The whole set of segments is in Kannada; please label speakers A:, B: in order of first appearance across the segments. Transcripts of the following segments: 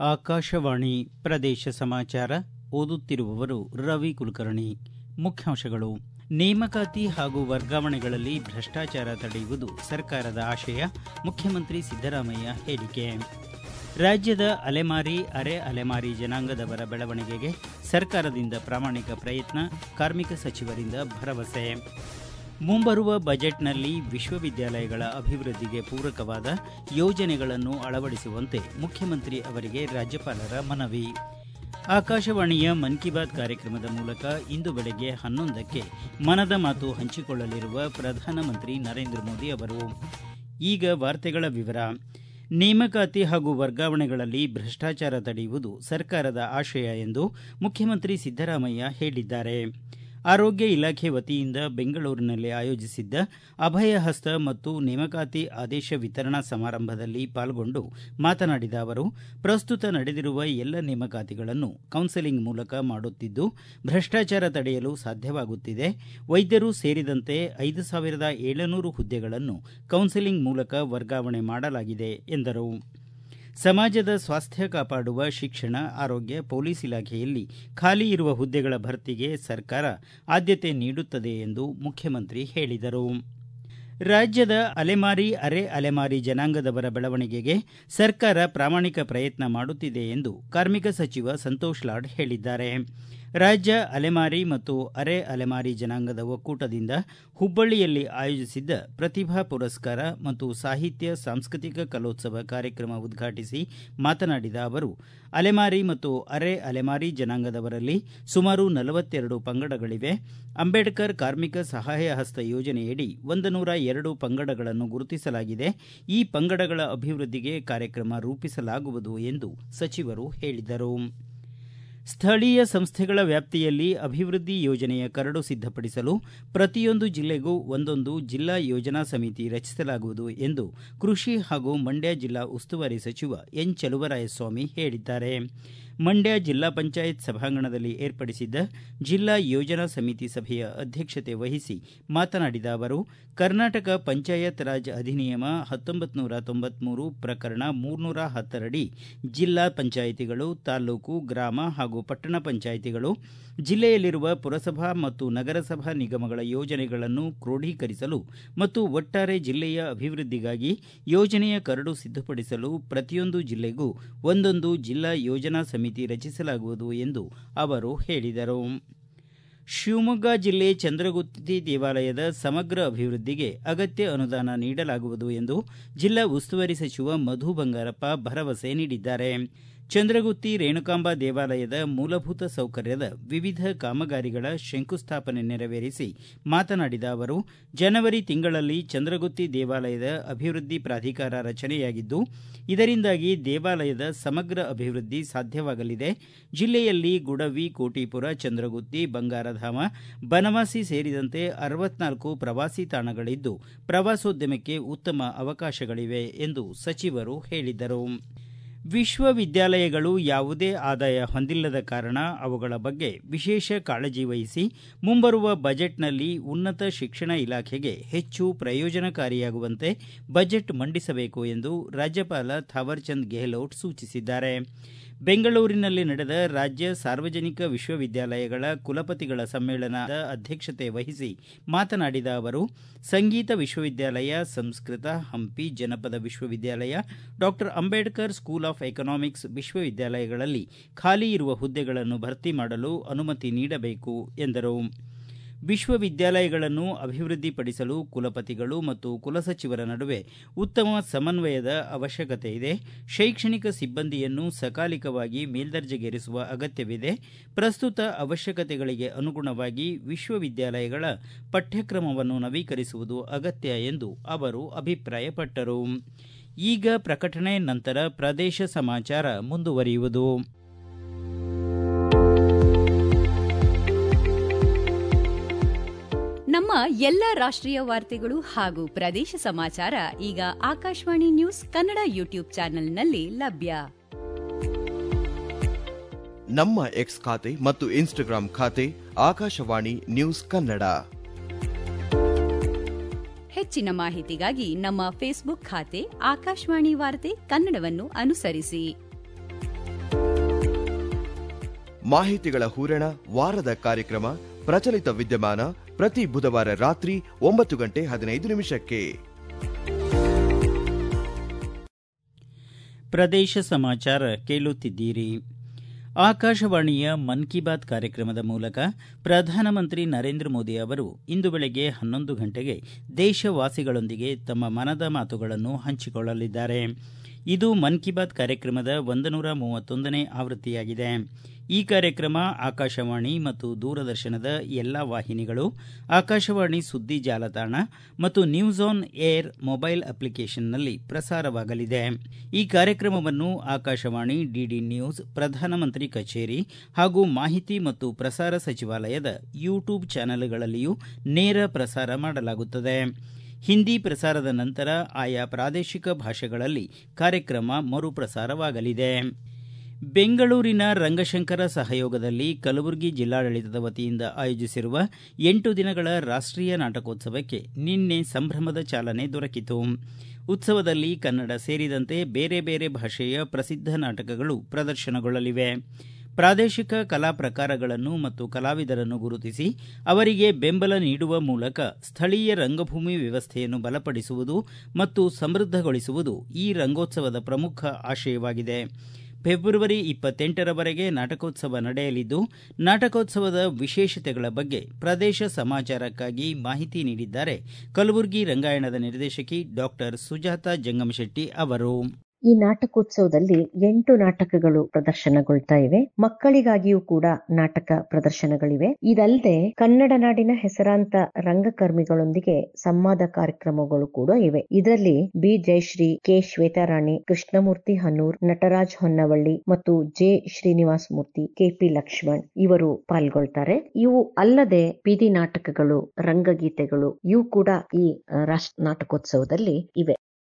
A: ಆಕಾಶವಾಣಿ ಪ್ರದೇಶ ಸಮಾಚಾರ ಓದುತ್ತಿರುವವರು ರವಿ ಕುಲಕರ್ಣಿ ಮುಖ್ಯಾಂಶಗಳು ನೇಮಕಾತಿ ಹಾಗೂ ವರ್ಗಾವಣೆಗಳಲ್ಲಿ ಭ್ರಷ್ಟಾಚಾರ ತಡೆಯುವುದು ಸರ್ಕಾರದ ಆಶಯ ಮುಖ್ಯಮಂತ್ರಿ ಸಿದ್ದರಾಮಯ್ಯ ಹೇಳಿಕೆ ರಾಜ್ಯದ ಅಲೆಮಾರಿ ಅರೆ ಅಲೆಮಾರಿ ಜನಾಂಗದವರ ಬೆಳವಣಿಗೆಗೆ ಸರ್ಕಾರದಿಂದ ಪ್ರಾಮಾಣಿಕ ಪ್ರಯತ್ನ ಕಾರ್ಮಿಕ ಸಚಿವರಿಂದ ಭರವಸೆ ಮುಂಬರುವ ಬಜೆಟ್ನಲ್ಲಿ ವಿಶ್ವವಿದ್ಯಾಲಯಗಳ ಅಭಿವೃದ್ಧಿಗೆ ಪೂರಕವಾದ ಯೋಜನೆಗಳನ್ನು ಅಳವಡಿಸುವಂತೆ ಮುಖ್ಯಮಂತ್ರಿ ಅವರಿಗೆ ರಾಜ್ಯಪಾಲರ ಮನವಿ ಆಕಾಶವಾಣಿಯ ಮನ್ ಕಿ ಬಾತ್ ಕಾರ್ಯಕ್ರಮದ ಮೂಲಕ ಇಂದು ಬೆಳಗ್ಗೆ ಹನ್ನೊಂದಕ್ಕೆ ಮನದ ಮಾತು ಹಂಚಿಕೊಳ್ಳಲಿರುವ ಪ್ರಧಾನಮಂತ್ರಿ ನರೇಂದ್ರ ಮೋದಿ ಅವರು ಈಗ ವಾರ್ತೆಗಳ ವಿವರ ನೇಮಕಾತಿ ಹಾಗೂ ವರ್ಗಾವಣೆಗಳಲ್ಲಿ ಭ್ರಷ್ಟಾಚಾರ ತಡೆಯುವುದು ಸರ್ಕಾರದ ಆಶಯ ಎಂದು ಮುಖ್ಯಮಂತ್ರಿ ಸಿದ್ದರಾಮಯ್ಯ ಹೇಳಿದ್ದಾರೆ ಆರೋಗ್ಯ ಇಲಾಖೆ ವತಿಯಿಂದ ಬೆಂಗಳೂರಿನಲ್ಲಿ ಆಯೋಜಿಸಿದ್ದ ಅಭಯ ಹಸ್ತ ಮತ್ತು ನೇಮಕಾತಿ ಆದೇಶ ವಿತರಣಾ ಸಮಾರಂಭದಲ್ಲಿ ಪಾಲ್ಗೊಂಡು ಮಾತನಾಡಿದ ಅವರು ಪ್ರಸ್ತುತ ನಡೆದಿರುವ ಎಲ್ಲ ನೇಮಕಾತಿಗಳನ್ನು ಕೌನ್ಸೆಲಿಂಗ್ ಮೂಲಕ ಮಾಡುತ್ತಿದ್ದು ಭ್ರಷ್ಟಾಚಾರ ತಡೆಯಲು ಸಾಧ್ಯವಾಗುತ್ತಿದೆ ವೈದ್ಯರು ಸೇರಿದಂತೆ ಐದು ಸಾವಿರದ ಏಳುನೂರು ಹುದ್ದೆಗಳನ್ನು ಕೌನ್ಸೆಲಿಂಗ್ ಮೂಲಕ ವರ್ಗಾವಣೆ ಮಾಡಲಾಗಿದೆ ಎಂದರು ಸಮಾಜದ ಸ್ವಾಸ್ಥ್ಯ ಕಾಪಾಡುವ ಶಿಕ್ಷಣ ಆರೋಗ್ಯ ಪೊಲೀಸ್ ಇಲಾಖೆಯಲ್ಲಿ ಖಾಲಿ ಇರುವ ಹುದ್ದೆಗಳ ಭರ್ತಿಗೆ ಸರ್ಕಾರ ಆದ್ಯತೆ ನೀಡುತ್ತದೆ ಎಂದು ಮುಖ್ಯಮಂತ್ರಿ ಹೇಳಿದರು ರಾಜ್ಯದ ಅಲೆಮಾರಿ ಅರೆ ಅಲೆಮಾರಿ ಜನಾಂಗದವರ ಬೆಳವಣಿಗೆಗೆ ಸರ್ಕಾರ ಪ್ರಾಮಾಣಿಕ ಪ್ರಯತ್ನ ಮಾಡುತ್ತಿದೆ ಎಂದು ಕಾರ್ಮಿಕ ಸಚಿವ ಸಂತೋಷ್ ಲಾಡ್ ಹೇಳಿದ್ದಾರೆ ರಾಜ್ಯ ಅಲೆಮಾರಿ ಮತ್ತು ಅರೆ ಅಲೆಮಾರಿ ಜನಾಂಗದ ಒಕ್ಕೂಟದಿಂದ ಹುಬ್ಬಳ್ಳಿಯಲ್ಲಿ ಆಯೋಜಿಸಿದ್ದ ಪ್ರತಿಭಾ ಪುರಸ್ಕಾರ ಮತ್ತು ಸಾಹಿತ್ಯ ಸಾಂಸ್ಕೃತಿಕ ಕಲೋತ್ಸವ ಕಾರ್ಯಕ್ರಮ ಉದ್ಘಾಟಿಸಿ ಮಾತನಾಡಿದ ಅವರು ಅಲೆಮಾರಿ ಮತ್ತು ಅರೆ ಅಲೆಮಾರಿ ಜನಾಂಗದವರಲ್ಲಿ ಸುಮಾರು ನಲವತ್ತೆರಡು ಪಂಗಡಗಳಿವೆ ಅಂಬೇಡ್ಕರ್ ಕಾರ್ಮಿಕ ಸಹಾಯ ಹಸ್ತ ಯೋಜನೆಯಡಿ ಒಂದು ನೂರ ಎರಡು ಪಂಗಡಗಳನ್ನು ಗುರುತಿಸಲಾಗಿದೆ ಈ ಪಂಗಡಗಳ ಅಭಿವೃದ್ಧಿಗೆ ಕಾರ್ಯಕ್ರಮ ರೂಪಿಸಲಾಗುವುದು ಎಂದು ಸಚಿವರು ಹೇಳಿದರು ಸ್ಥಳೀಯ ಸಂಸ್ಥೆಗಳ ವ್ಯಾಪ್ತಿಯಲ್ಲಿ ಅಭಿವೃದ್ಧಿ ಯೋಜನೆಯ ಕರಡು ಸಿದ್ದಪಡಿಸಲು ಪ್ರತಿಯೊಂದು ಜಿಲ್ಲೆಗೂ ಒಂದೊಂದು ಜಿಲ್ಲಾ ಯೋಜನಾ ಸಮಿತಿ ರಚಿಸಲಾಗುವುದು ಎಂದು ಕೃಷಿ ಹಾಗೂ ಮಂಡ್ಯ ಜಿಲ್ಲಾ ಉಸ್ತುವಾರಿ ಸಚಿವ ಎನ್ ಚಲುವರಾಯಸ್ವಾಮಿ ಹೇಳಿದ್ದಾರೆ ಮಂಡ್ಯ ಜಿಲ್ಲಾ ಪಂಚಾಯತ್ ಸಭಾಂಗಣದಲ್ಲಿ ಏರ್ಪಡಿಸಿದ್ದ ಜಿಲ್ಲಾ ಯೋಜನಾ ಸಮಿತಿ ಸಭೆಯ ಅಧ್ಯಕ್ಷತೆ ವಹಿಸಿ ಮಾತನಾಡಿದ ಅವರು ಕರ್ನಾಟಕ ಪಂಚಾಯತ್ ರಾಜ್ ಅಧಿನಿಯಮ ಹತ್ತೊಂಬತ್ತು ನೂರ ತೊಂಬತ್ಮೂರು ಪ್ರಕರಣ ಮೂರ್ನೂರ ಹತ್ತರಡಿ ಜಿಲ್ಲಾ ಪಂಚಾಯಿತಿಗಳು ತಾಲ್ಲೂಕು ಗ್ರಾಮ ಹಾಗೂ ಪಟ್ಟಣ ಪಂಚಾಯಿತಿಗಳು ಜಿಲ್ಲೆಯಲ್ಲಿರುವ ಪುರಸಭಾ ಮತ್ತು ನಗರಸಭಾ ನಿಗಮಗಳ ಯೋಜನೆಗಳನ್ನು ಕ್ರೋಢೀಕರಿಸಲು ಮತ್ತು ಒಟ್ಟಾರೆ ಜಿಲ್ಲೆಯ ಅಭಿವೃದ್ಧಿಗಾಗಿ ಯೋಜನೆಯ ಕರಡು ಸಿದ್ದಪಡಿಸಲು ಪ್ರತಿಯೊಂದು ಜಿಲ್ಲೆಗೂ ಒಂದೊಂದು ಜಿಲ್ಲಾ ಯೋಜನಾ ಸಮಿತಿ ರಚಿಸಲಾಗುವುದು ಎಂದು ಅವರು ಹೇಳಿದರು ಶಿವಮೊಗ್ಗ ಜಿಲ್ಲೆ ಚಂದ್ರಗುತ್ತಿ ದೇವಾಲಯದ ಸಮಗ್ರ ಅಭಿವೃದ್ಧಿಗೆ ಅಗತ್ಯ ಅನುದಾನ ನೀಡಲಾಗುವುದು ಎಂದು ಜಿಲ್ಲಾ ಉಸ್ತುವಾರಿ ಸಚಿವ ಮಧು ಬಂಗಾರಪ್ಪ ಭರವಸೆ ನೀಡಿದ್ದಾರೆ ಚಂದ್ರಗುತ್ತಿ ರೇಣುಕಾಂಬ ದೇವಾಲಯದ ಮೂಲಭೂತ ಸೌಕರ್ಯದ ವಿವಿಧ ಕಾಮಗಾರಿಗಳ ಶಂಕುಸ್ಥಾಪನೆ ನೆರವೇರಿಸಿ ಮಾತನಾಡಿದ ಅವರು ಜನವರಿ ತಿಂಗಳಲ್ಲಿ ಚಂದ್ರಗುತ್ತಿ ದೇವಾಲಯದ ಅಭಿವೃದ್ಧಿ ಪ್ರಾಧಿಕಾರ ರಚನೆಯಾಗಿದ್ದು ಇದರಿಂದಾಗಿ ದೇವಾಲಯದ ಸಮಗ್ರ ಅಭಿವೃದ್ಧಿ ಸಾಧ್ಯವಾಗಲಿದೆ ಜಿಲ್ಲೆಯಲ್ಲಿ ಗುಡವಿ ಕೋಟಿಪುರ ಚಂದ್ರಗುತ್ತಿ ಬಂಗಾರಧಾಮ ಬನವಾಸಿ ಸೇರಿದಂತೆ ಅರವತ್ನಾಲ್ಕು ಪ್ರವಾಸಿ ತಾಣಗಳಿದ್ದು ಪ್ರವಾಸೋದ್ಯಮಕ್ಕೆ ಉತ್ತಮ ಅವಕಾಶಗಳಿವೆ ಎಂದು ಸಚಿವರು ಹೇಳಿದರು ವಿಶ್ವವಿದ್ಯಾಲಯಗಳು ಯಾವುದೇ ಆದಾಯ ಹೊಂದಿಲ್ಲದ ಕಾರಣ ಅವುಗಳ ಬಗ್ಗೆ ವಿಶೇಷ ಕಾಳಜಿ ವಹಿಸಿ ಮುಂಬರುವ ಬಜೆಟ್ನಲ್ಲಿ ಉನ್ನತ ಶಿಕ್ಷಣ ಇಲಾಖೆಗೆ ಹೆಚ್ಚು ಪ್ರಯೋಜನಕಾರಿಯಾಗುವಂತೆ ಬಜೆಟ್ ಮಂಡಿಸಬೇಕು ಎಂದು ರಾಜ್ಯಪಾಲ ಥಾವರ್ಚಂದ್ ಗೆಹ್ಲೋಟ್ ಸೂಚಿಸಿದ್ದಾರೆ ಬೆಂಗಳೂರಿನಲ್ಲಿ ನಡೆದ ರಾಜ್ಯ ಸಾರ್ವಜನಿಕ ವಿಶ್ವವಿದ್ಯಾಲಯಗಳ ಕುಲಪತಿಗಳ ಸಮ್ಮೇಳನದ ಅಧ್ಯಕ್ಷತೆ ವಹಿಸಿ ಮಾತನಾಡಿದ ಅವರು ಸಂಗೀತ ವಿಶ್ವವಿದ್ಯಾಲಯ ಸಂಸ್ಕೃತ ಹಂಪಿ ಜನಪದ ವಿಶ್ವವಿದ್ಯಾಲಯ doctor Ambedkar school of economics ವಿಶ್ವವಿದ್ಯಾಲಯಗಳಲ್ಲಿ ಖಾಲಿ ಇರುವ ಹುದ್ದೆಗಳನ್ನು ಭರ್ತಿ ಮಾಡಲು ಅನುಮತಿ ನೀಡಬೇಕು ಎಂದರು ವಿಶ್ವವಿದ್ಯಾಲಯಗಳನ್ನು ಅಭಿವೃದ್ಧಿಪಡಿಸಲು ಕುಲಪತಿಗಳು ಮತ್ತು ಕುಲಸಚಿವರ ನಡುವೆ ಉತ್ತಮ ಸಮನ್ವಯದ ಅವಶ್ಯಕತೆ ಇದೆ ಶೈಕ್ಷಣಿಕ ಸಿಬ್ಬಂದಿಯನ್ನು ಸಕಾಲಿಕವಾಗಿ ಮೇಲ್ದರ್ಜೆಗೇರಿಸುವ ಅಗತ್ಯವಿದೆ ಪ್ರಸ್ತುತ ಅವಶ್ಯಕತೆಗಳಿಗೆ ಅನುಗುಣವಾಗಿ ವಿಶ್ವವಿದ್ಯಾಲಯಗಳ ಪಠ್ಯಕ್ರಮವನ್ನು ನವೀಕರಿಸುವುದು ಅಗತ್ಯ ಎಂದು ಅವರು ಅಭಿಪ್ರಾಯಪಟ್ಟರು ಈಗ ಪ್ರಕಟಣೆ ನಂತರ ಪ್ರದೇಶ ಸಮಾಚಾರ ಮುಂದುವರಿಯುವುದು
B: ನಮ್ಮ ಎಲ್ಲ ರಾಷ್ಟ್ರೀಯ ವಾರ್ತೆಗಳು ಹಾಗೂ ಪ್ರದೇಶ ಸಮಾಚಾರ ಈಗ ಆಕಾಶವಾಣಿ ನ್ಯೂಸ್ ಕನ್ನಡ ಯೂಟ್ಯೂಬ್ ಚಾನೆಲ್ನಲ್ಲಿ ಲಭ್ಯ
C: ನಮ್ಮ ಎಕ್ಸ್ ಖಾತೆ ಮತ್ತು ಇನ್ಸ್ಟಾಗ್ರಾಂ ಖಾತೆ ಆಕಾಶವಾಣಿ ನ್ಯೂಸ್ ಕನ್ನಡ
B: ಹೆಚ್ಚಿನ ಮಾಹಿತಿಗಾಗಿ ನಮ್ಮ ಫೇಸ್ಬುಕ್ ಖಾತೆ ಆಕಾಶವಾಣಿ ವಾರ್ತೆ ಕನ್ನಡವನ್ನು ಅನುಸರಿಸಿ
C: ಮಾಹಿತಿಗಳ ಹೂರಣ ವಾರದ ಕಾರ್ಯಕ್ರಮ ಪ್ರಚಲಿತ ವಿದ್ಯಮಾನ ಪ್ರತಿ ಬುಧವಾರ ರಾತ್ರಿ ಒಂಬತ್ತು ಗಂಟೆ ಹದಿನೈದು ನಿಮಿಷಕ್ಕೆ
A: ಪ್ರದೇಶ ಸಮಾಚಾರ ಕೇಳುತ್ತಿದ್ದೀರಿ ಆಕಾಶವಾಣಿಯ ಮನ್ ಕಿ ಬಾತ್ ಕಾರ್ಯಕ್ರಮದ ಮೂಲಕ ಪ್ರಧಾನಮಂತ್ರಿ ನರೇಂದ್ರ ಮೋದಿ ಅವರು ಇಂದು ಬೆಳಗ್ಗೆ ಹನ್ನೊಂದು ಗಂಟೆಗೆ ದೇಶವಾಸಿಗಳೊಂದಿಗೆ ತಮ್ಮ ಮನದ ಮಾತುಗಳನ್ನು ಹಂಚಿಕೊಳ್ಳಲಿದ್ದಾರೆ ಇದು ಮನ್ ಕಿ ಬಾತ್ ಕಾರ್ಯಕ್ರಮದ ಒಂದನೂರ ಮೂವತ್ತೊಂದನೇ ಆವೃತ್ತಿಯಾಗಿದೆ ಈ ಕಾರ್ಯಕ್ರಮ ಆಕಾಶವಾಣಿ ಮತ್ತು ದೂರದರ್ಶನದ ಎಲ್ಲಾ ವಾಹಿನಿಗಳು ಆಕಾಶವಾಣಿ ಸುದ್ದಿ ಜಾಲತಾಣ ಮತ್ತು ನ್ಯೂಸ್ ಆನ್ ಏರ್ ಮೊಬೈಲ್ ಅಪ್ಲಿಕೇಶನ್ನಲ್ಲಿ ಪ್ರಸಾರವಾಗಲಿದೆ ಈ ಕಾರ್ಯಕ್ರಮವನ್ನು ಆಕಾಶವಾಣಿ ಡಿಡಿ ನ್ಯೂಸ್ ಪ್ರಧಾನಮಂತ್ರಿ ಕಚೇರಿ ಹಾಗೂ ಮಾಹಿತಿ ಮತ್ತು ಪ್ರಸಾರ ಸಚಿವಾಲಯದ ಯೂಟ್ಯೂಬ್ ಚಾನೆಲ್ಗಳಲ್ಲಿಯೂ ನೇರ ಪ್ರಸಾರ ಮಾಡಲಾಗುತ್ತದೆ ಹಿಂದಿ ಪ್ರಸಾರದ ನಂತರ ಆಯಾ ಪ್ರಾದೇಶಿಕ ಭಾಷೆಗಳಲ್ಲಿ ಕಾರ್ಯಕ್ರಮ ಮರುಪ್ರಸಾರವಾಗಲಿದೆ ಬೆಂಗಳೂರಿನ ರಂಗಶಂಕರ ಸಹಯೋಗದಲ್ಲಿ ಕಲಬುರಗಿ ಜಿಲ್ಲಾಡಳಿತದ ವತಿಯಿಂದ ಆಯೋಜಿಸಿರುವ ಎಂಟು ದಿನಗಳ ರಾಷ್ಟೀಯ ನಾಟಕೋತ್ಸವಕ್ಕೆ ನಿನ್ನೆ ಸಂಭ್ರಮದ ಚಾಲನೆ ದೊರಕಿತು ಉತ್ಸವದಲ್ಲಿ ಕನ್ನಡ ಸೇರಿದಂತೆ ಬೇರೆ ಬೇರೆ ಭಾಷೆಯ ಪ್ರಸಿದ್ಧ ನಾಟಕಗಳು ಪ್ರದರ್ಶನಗೊಳ್ಳಲಿವೆ ಪ್ರಾದೇಶಿಕ ಕಲಾ ಪ್ರಕಾರಗಳನ್ನು ಮತ್ತು ಕಲಾವಿದರನ್ನು ಗುರುತಿಸಿ ಅವರಿಗೆ ಬೆಂಬಲ ನೀಡುವ ಮೂಲಕ ಸ್ಥಳೀಯ ರಂಗಭೂಮಿ ವ್ಯವಸ್ಥೆಯನ್ನು ಬಲಪಡಿಸುವುದು ಮತ್ತು ಸಮೃದ್ಧಗೊಳಿಸುವುದು ಈ ರಂಗೋತ್ಸವದ ಪ್ರಮುಖ ಆಶಯವಾಗಿದೆ ಫೆಬ್ರವರಿ ಇಪ್ಪತ್ತೆಂಟರವರೆಗೆ ನಾಟಕೋತ್ಸವ ನಡೆಯಲಿದ್ದು ನಾಟಕೋತ್ಸವದ ವಿಶೇಷತೆಗಳ ಬಗ್ಗೆ ಪ್ರದೇಶ ಸಮಾಚಾರಕ್ಕಾಗಿ ಮಾಹಿತಿ ನೀಡಿದ್ದಾರೆ ಕಲಬುರಗಿ ರಂಗಾಯಣದ ನಿರ್ದೇಶಕಿ ಡಾಕ್ಟರ್ ಸುಜಾತಾ ಜಂಗಮಶೆಟ್ಟಿ ಅವರು
D: ಈ ನಾಟಕೋತ್ಸವದಲ್ಲಿ ಎಂಟು ನಾಟಕಗಳು ಪ್ರದರ್ಶನಗೊಳ್ತಾ ಇವೆ ಮಕ್ಕಳಿಗಾಗಿಯೂ ಕೂಡ ನಾಟಕ ಪ್ರದರ್ಶನಗಳಿವೆ ಇದಲ್ಲದೆ ಕನ್ನಡ ನಾಡಿನ ಹೆಸರಾಂತ ರಂಗಕರ್ಮಿಗಳೊಂದಿಗೆ ಸಂವಾದ ಕಾರ್ಯಕ್ರಮಗಳು ಕೂಡ ಇವೆ ಇದರಲ್ಲಿ ಬಿ ಜಯಶ್ರೀ ಕೆ ಶ್ವೇತಾರಾಣಿ ಕೃಷ್ಣಮೂರ್ತಿ ಹನ್ನೂರ್ ನಟರಾಜ್ ಹೊನ್ನವಳ್ಳಿ ಮತ್ತು ಜೆ ಶ್ರೀನಿವಾಸ್ ಮೂರ್ತಿ ಕೆಪಿ ಲಕ್ಷ್ಮಣ್ ಇವರು ಪಾಲ್ಗೊಳ್ತಾರೆ ಇವು ಅಲ್ಲದೆ ಬೀದಿ ನಾಟಕಗಳು ರಂಗಗೀತೆಗಳು ಇವು ಕೂಡ ಈ ರಾಷ್ಟ್ರ ನಾಟಕೋತ್ಸವದಲ್ಲಿ ಇವೆ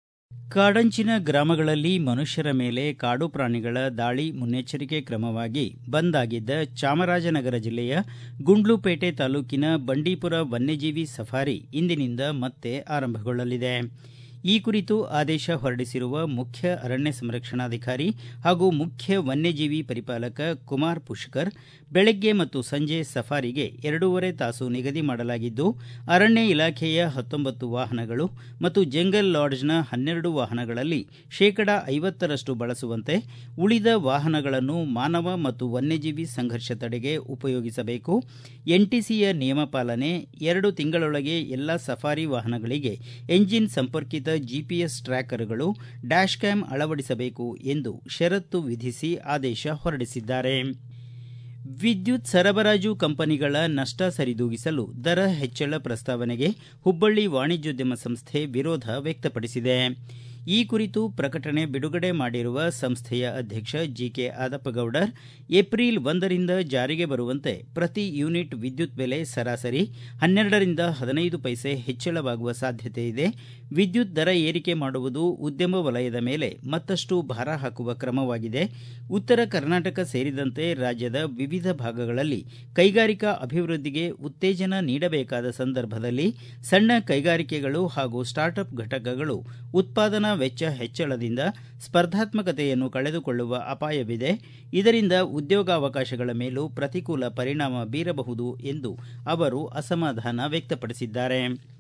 A: ಕಾಡಂಚಿನ ಗ್ರಾಮಗಳಲ್ಲಿ ಮನುಷ್ಯರ ಮೇಲೆ ಕಾಡು ಪ್ರಾಣಿಗಳ ದಾಳಿ ಮುನ್ನೆಚ್ಚರಿಕೆ ಕ್ರಮವಾಗಿ ಬಂದ್ ಆಗಿದ್ದ ಚಾಮರಾಜನಗರ ಜಿಲ್ಲೆಯ ಗುಂಡ್ಲುಪೇಟೆ ತಾಲೂಕಿನ ಬಂಡೀಪುರ ವನ್ಯಜೀವಿ ಸಫಾರಿ ಇಂದಿನಿಂದ ಮತ್ತೆ ಆರಂಭಗೊಳ್ಳಲಿದೆ ಈ ಕುರಿತು ಆದೇಶ ಹೊರಡಿಸಿರುವ ಮುಖ್ಯ ಅರಣ್ಯ ಸಂರಕ್ಷಣಾಧಿಕಾರಿ ಹಾಗೂ ಮುಖ್ಯ ವನ್ಯಜೀವಿ ಪರಿಪಾಲಕ ಕುಮಾರ್ ಪುಷ್ಕರ್ ಬೆಳಗ್ಗೆ ಮತ್ತು ಸಂಜೆ ಸಫಾರಿಗೆ ಎರಡೂವರೆ ತಾಸು ನಿಗದಿ ಮಾಡಲಾಗಿದ್ದು ಅರಣ್ಯ ಇಲಾಖೆಯ ಹತ್ತೊಂಬತ್ತು ವಾಹನಗಳು ಮತ್ತು ಜಂಗಲ್ ಲಾಡ್ಜ್ನ ಹನ್ನೆರಡು ವಾಹನಗಳಲ್ಲಿ ಶೇಕಡಾ ಐವತ್ತರಷ್ಟು ಬಳಸುವಂತೆ ಉಳಿದ ವಾಹನಗಳನ್ನು ಮಾನವ ಮತ್ತು ವನ್ಯಜೀವಿ ಸಂಘರ್ಷ ತಡೆಗೆ ಉಪಯೋಗಿಸಬೇಕು ಎನ್ಟಿಸಿಯ ನಿಯಮ ಪಾಲನೆ ಎರಡು ತಿಂಗಳೊಳಗೆ ಎಲ್ಲ ಸಫಾರಿ ವಾಹನಗಳಿಗೆ ಎಂಜಿನ್ ಸಂಪರ್ಕಿತ ಜಿಪಿಎಸ್ ಟ್ರ್ಯಾಕರ್ಗಳು ಡ್ಯಾಶ್ ಕ್ಯಾಮ್ ಅಳವಡಿಸಬೇಕು ಎಂದು ಷರತ್ತು ವಿಧಿಸಿ ಆದೇಶ ಹೊರಡಿಸಿದ್ದಾರೆ ವಿದ್ಯುತ್ ಸರಬರಾಜು ಕಂಪನಿಗಳ ನಷ್ಟ ಸರಿದೂಗಿಸಲು ದರ ಹೆಚ್ಚಳ ಪ್ರಸ್ತಾವನೆಗೆ ಹುಬ್ಬಳ್ಳಿ ವಾಣಿಜ್ಯೋದ್ಯಮ ಸಂಸ್ಥೆ ವಿರೋಧ ವ್ಯಕ್ತಪಡಿಸಿದೆ ಈ ಕುರಿತು ಪ್ರಕಟಣೆ ಬಿಡುಗಡೆ ಮಾಡಿರುವ ಸಂಸ್ಥೆಯ ಅಧ್ಯಕ್ಷ ಜಿಕೆ ಆದಪ್ಪಗೌಡರ್ ಏಪ್ರಿಲ್ ಒಂದರಿಂದ ಜಾರಿಗೆ ಬರುವಂತೆ ಪ್ರತಿ ಯೂನಿಟ್ ವಿದ್ಯುತ್ ಬೆಲೆ ಸರಾಸರಿ ಹನ್ನೆರಡರಿಂದ ಹದಿನೈದು ಪೈಸೆ ಹೆಚ್ಚಳವಾಗುವ ಸಾಧ್ಯತೆ ಇದೆ ವಿದ್ಯುತ್ ದರ ಏರಿಕೆ ಮಾಡುವುದು ಉದ್ಯಮ ವಲಯದ ಮೇಲೆ ಮತ್ತಷ್ಟು ಭಾರ ಹಾಕುವ ಕ್ರಮವಾಗಿದೆ ಉತ್ತರ ಕರ್ನಾಟಕ ಸೇರಿದಂತೆ ರಾಜ್ಯದ ವಿವಿಧ ಭಾಗಗಳಲ್ಲಿ ಕೈಗಾರಿಕಾ ಅಭಿವೃದ್ಧಿಗೆ ಉತ್ತೇಜನ ನೀಡಬೇಕಾದ ಸಂದರ್ಭದಲ್ಲಿ ಸಣ್ಣ ಕೈಗಾರಿಕೆಗಳು ಹಾಗೂ ಸ್ಟಾರ್ಟ್ಅಪ್ ಘಟಕಗಳು ಉತ್ಪಾದನಾ ವೆಚ್ಚ ಹೆಚ್ಚಳದಿಂದ ಸ್ಪರ್ಧಾತ್ಮಕತೆಯನ್ನು ಕಳೆದುಕೊಳ್ಳುವ ಅಪಾಯವಿದೆ ಇದರಿಂದ ಉದ್ಯೋಗಾವಕಾಶಗಳ ಮೇಲೂ ಪ್ರತಿಕೂಲ ಪರಿಣಾಮ ಬೀರಬಹುದು ಎಂದು ಅವರು ಅಸಮಾಧಾನ ವ್ಯಕ್ತಪಡಿಸಿದ್ದಾರೆ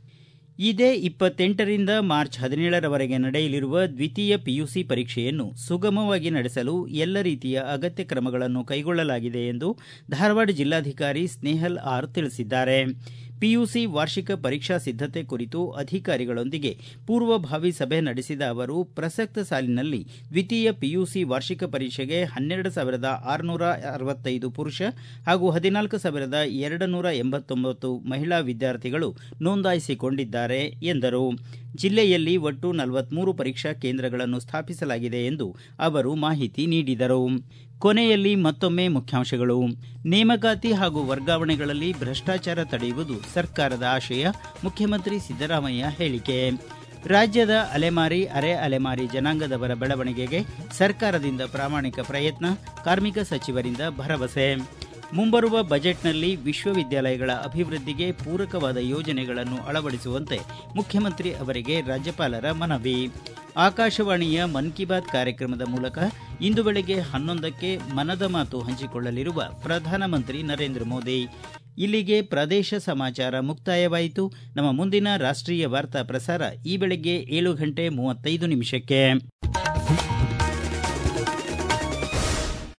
A: ಇದೇ ಇಪ್ಪತ್ತೆಂಟರಿಂದ ಮಾರ್ಚ್ ಹದಿನೇಳರವರೆಗೆ ನಡೆಯಲಿರುವ ದ್ವಿತೀಯ ಪಿಯುಸಿ ಪರೀಕ್ಷೆಯನ್ನು ಸುಗಮವಾಗಿ ನಡೆಸಲು ಎಲ್ಲ ರೀತಿಯ ಅಗತ್ಯ ಕ್ರಮಗಳನ್ನು ಕೈಗೊಳ್ಳಲಾಗಿದೆ ಎಂದು ಧಾರವಾಡ ಜಿಲ್ಲಾಧಿಕಾರಿ ಸ್ನೇಹಲ್ ಆರ್ ತಿಳಿಸಿದ್ದಾರೆ ಪಿಯುಸಿ ವಾರ್ಷಿಕ ಪರೀಕ್ಷಾ ಸಿದ್ದತೆ ಕುರಿತು ಅಧಿಕಾರಿಗಳೊಂದಿಗೆ ಪೂರ್ವಭಾವಿ ಸಭೆ ನಡೆಸಿದ ಅವರು ಪ್ರಸಕ್ತ ಸಾಲಿನಲ್ಲಿ ದ್ವಿತೀಯ ಪಿಯುಸಿ ವಾರ್ಷಿಕ ಪರೀಕ್ಷೆಗೆ ಹನ್ನೆರಡು ಸಾವಿರದ ಆರುನೂರ ಅರವತ್ತೈದು ಪುರುಷ ಹಾಗೂ ಹದಿನಾಲ್ಕು ಸಾವಿರದ ಎರಡು ನೂರ ಎಂಬತ್ತೊಂಬತ್ತು ಮಹಿಳಾ ವಿದ್ಯಾರ್ಥಿಗಳು ನೋಂದಾಯಿಸಿಕೊಂಡಿದ್ದಾರೆ ಎಂದರು ಜಿಲ್ಲೆಯಲ್ಲಿ ಒಟ್ಟು ನಲವತ್ಮೂರು ಪರೀಕ್ಷಾ ಕೇಂದ್ರಗಳನ್ನು ಸ್ಥಾಪಿಸಲಾಗಿದೆ ಎಂದು ಅವರು ಮಾಹಿತಿ ನೀಡಿದರು ಕೊನೆಯಲ್ಲಿ ಮತ್ತೊಮ್ಮೆ ಮುಖ್ಯಾಂಶಗಳು ನೇಮಕಾತಿ ಹಾಗೂ ವರ್ಗಾವಣೆಗಳಲ್ಲಿ ಭ್ರಷ್ಟಾಚಾರ ತಡೆಯುವುದು ಸರ್ಕಾರದ ಆಶಯ ಮುಖ್ಯಮಂತ್ರಿ ಸಿದ್ದರಾಮಯ್ಯ ಹೇಳಿಕೆ ರಾಜ್ಯದ ಅಲೆಮಾರಿ ಅರೆ ಅಲೆಮಾರಿ ಜನಾಂಗದವರ ಬೆಳವಣಿಗೆಗೆ ಸರ್ಕಾರದಿಂದ ಪ್ರಾಮಾಣಿಕ ಪ್ರಯತ್ನ ಕಾರ್ಮಿಕ ಸಚಿವರಿಂದ ಭರವಸೆ ಮುಂಬರುವ ಬಜೆಟ್ನಲ್ಲಿ ವಿಶ್ವವಿದ್ಯಾಲಯಗಳ ಅಭಿವೃದ್ಧಿಗೆ ಪೂರಕವಾದ ಯೋಜನೆಗಳನ್ನು ಅಳವಡಿಸುವಂತೆ ಮುಖ್ಯಮಂತ್ರಿ ಅವರಿಗೆ ರಾಜ್ಯಪಾಲರ ಮನವಿ ಆಕಾಶವಾಣಿಯ ಮನ್ ಕಿ ಬಾತ್ ಕಾರ್ಯಕ್ರಮದ ಮೂಲಕ ಇಂದು ಬೆಳಗ್ಗೆ ಹನ್ನೊಂದಕ್ಕೆ ಮನದ ಮಾತು ಹಂಚಿಕೊಳ್ಳಲಿರುವ ಪ್ರಧಾನಮಂತ್ರಿ ನರೇಂದ್ರ ಮೋದಿ ಇಲ್ಲಿಗೆ ಪ್ರದೇಶ ಸಮಾಚಾರ ಮುಕ್ತಾಯವಾಯಿತು ನಮ್ಮ ಮುಂದಿನ ರಾಷ್ಟ್ರೀಯ ವಾರ್ತಾ ಪ್ರಸಾರ ಈ ಬೆಳಗ್ಗೆ ಏಳು ಗಂಟೆ ಮೂವತ್ತೈದು ನಿಮಿಷಕ್ಕೆ